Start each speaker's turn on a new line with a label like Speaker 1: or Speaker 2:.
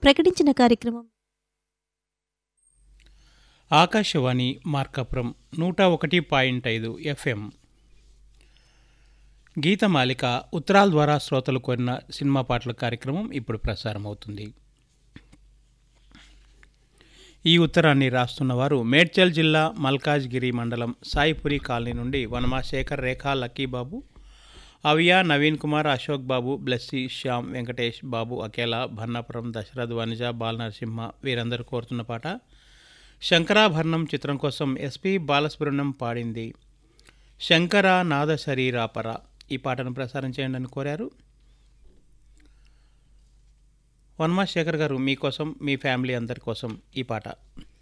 Speaker 1: ప్రకటించిన కార్యక్రమం
Speaker 2: ఆకాశవాణి మార్కాపురం నూట ఒకటి పాయింట్ ఐదు ఎఫ్ఎం గీతమాలిక ఉత్తరాల ద్వారా శ్రోతలు కోరిన సినిమా పాటల కార్యక్రమం ఇప్పుడు ప్రసారం అవుతుంది ఈ ఉత్తరాన్ని రాస్తున్నవారు మేడ్చల్ జిల్లా మల్కాజ్గిరి మండలం సాయిపురి కాలనీ నుండి వనమా శేఖర్ రేఖా లక్కీబాబు అవియా నవీన్ కుమార్ అశోక్ బాబు బ్లెస్సి శ్యామ్ వెంకటేష్ బాబు అకేలా భన్నాపురం దశరథ్ వనిజ బాలనరసింహ వీరందరూ కోరుతున్న పాట శంకరాభరణం చిత్రం కోసం ఎస్పి బాలసుబ్రహ్మణ్యం పాడింది శంకర నాద శరీరాపర ఈ పాటను ప్రసారం చేయండి అని కోరారు వన్మా శేఖర్ గారు మీకోసం మీ ఫ్యామిలీ అందరి కోసం ఈ పాట